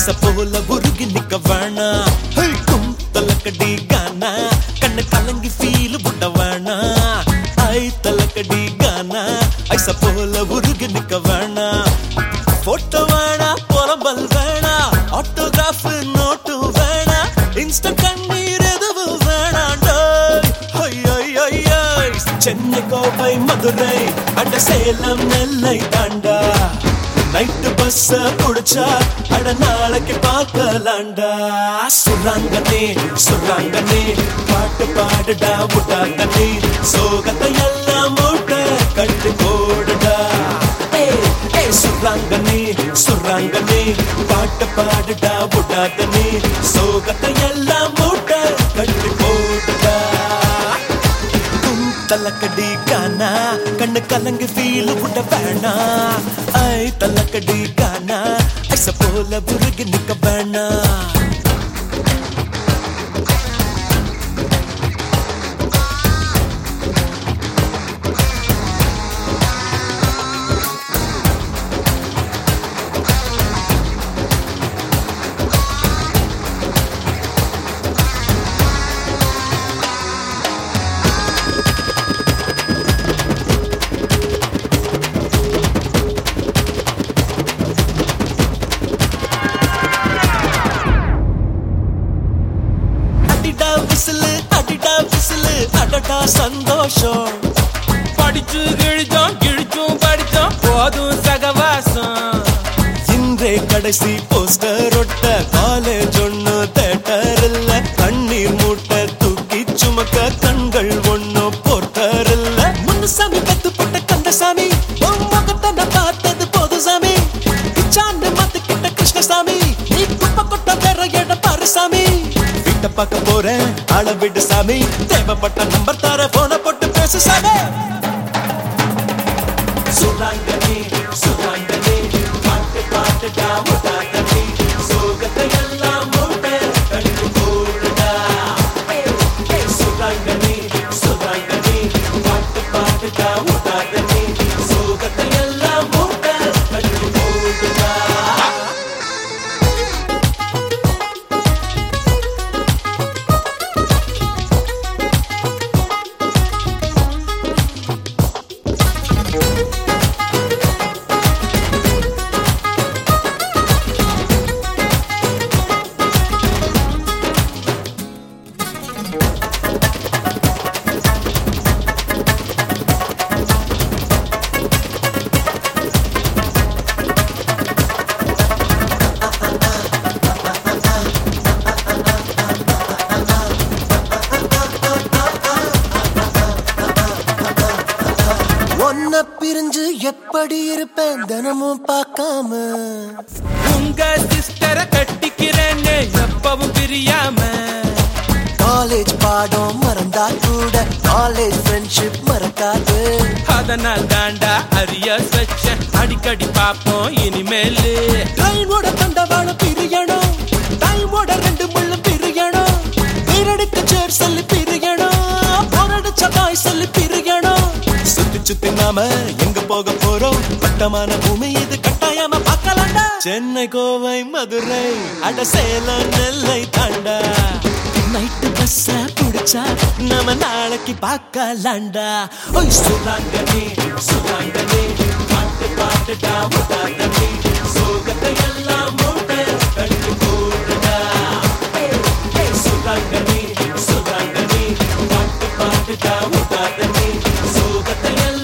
ஐச போல உருகி நிக்க வேணா ஹே, கும் தலக்கடி கானா கண்ணு கலங்கி ஃபீல் புட்ட வேணா ஐ தலக்கடி கானா ஐச போல உருகி நிக்க வேணா போட்டோ வேணா புலம்பல் வேணா ஆட்டோகிராஃப் நோட்டு வேணா இன்ஸ்டா கண்ணீர் எதுவும் வேணாண்டோய் ஹொய் ஹொய் ஹொய் ஹொய். சென்னை கோவை மதுரை அட சேலம் நெல்லை தாண்டா நைட்டு பஸ் புடிச்சா அட நாளைக்கு பார்க்கலாண்டா சுராங்கனே சுராங்கனே பாட்டு பாடுடா விட்டாங்கனே சோகத்தை எல்லாம் மூட்டை கட்டு போடுடா ஏய், ஏய், சுராங்கனே சுராங்கனே பாட்டு பாடுடா விட்டாங்கனே சோகத்தை எல்லாம் மூட்டை கட்டு போடுடா தும் தலக்கடி கானா கண்ணு கலங்கு ஃபீல் விட வேணா ஐ தலக்கடி கானா ஐச போல புருகி நிக்க வேணா அடிடா விசிலு அடிடா விசிலு அடடா சந்தோஷம் படிச்சு கிழிச்சோம் கிழிச்சும் படிச்சோம் போதும் சகவாசம் இன்றே கடைசி போஸ்டர் ஒட்ட காலேஜ் ஒண்ணு தேட்டர் இல்ல கண்ணீர் மூட்டை தூக்கி சுமக்க கண்கள் ஒண்ணு போர்ட்டர் இல்ல முன்னுசாமி கத்து போட்ட கந்தசாமி உன் முகத்தை நான் பார்த்தது போது சாமி பிச்சாண்டு மாத்துக்கிட்ட கிருஷ்ணசாமி நீ குப்பை கொட்ட வேற இடம் பாரு சாமி வீட்டை பார்க்க போறேன் ஆள விடு சாமி தேவைப்பட்ட நம்பர் தர போன போட்டு பேசு சாமி சுராங்கனே சுராங்கனே பாட்டு பாட்டுடா முட்டாங்கனே சோகத்தை எல்லாம் மூட்டை கண்டு போடுடா சுராங்கனே சுராங்கனே பாட்டு பாட்டுடா முட்டாங்கனே சோகத்தை எல்லாம் மூட்டை கண்டு போடுடா ஒன்ன பிரிஞ்சு எப்படி இருப்பேன் தினமும் பார்க்காம உங்க சிஸ்டரை கட்டிக்கிறேன்னு எப்பவும் பிரியாம காலேஜ் பாடம் மறந்தா கூட காலேஜ் ஃப்ரெண்ட்ஷிப் மறக்காது அதனால் தாண்டா அரியர்ஸ் வச்ச அடிக்கடி பாப்போம் இனிமேலு டைமோட தண்டவாள பிரியணும் டைமோட ரெண்டு முள்ளும் பிரியணும் வீரடிக்கு சேர் சொல்லி பிரியணும் போரடிச்ச பாய் சொல்லி பிரியணும் சுத்தி சுத்தி நாம எங்க போக போறோம் வட்டமான பூமி இது கட்டாயமா பார்க்கலாம்டா சென்னை கோவை மதுரை அட சேலம் நெல்லை தாண்டா நைட்டு பஸ் பிடிச்சா நாம நாளைக்கு பார்க்கலாம்டா ஓய் சுராங்கனே சுராங்கனே பாட்டு பாட்டுடா முட்டாங்கனே சோகத்தை எல்லாம் மூட்டை கட்டு போடுடா சுராங்கனே சுராங்கனே பாட்டு பாட்டுடா முட்டாங்கனே சோகத்தை எல்லாம்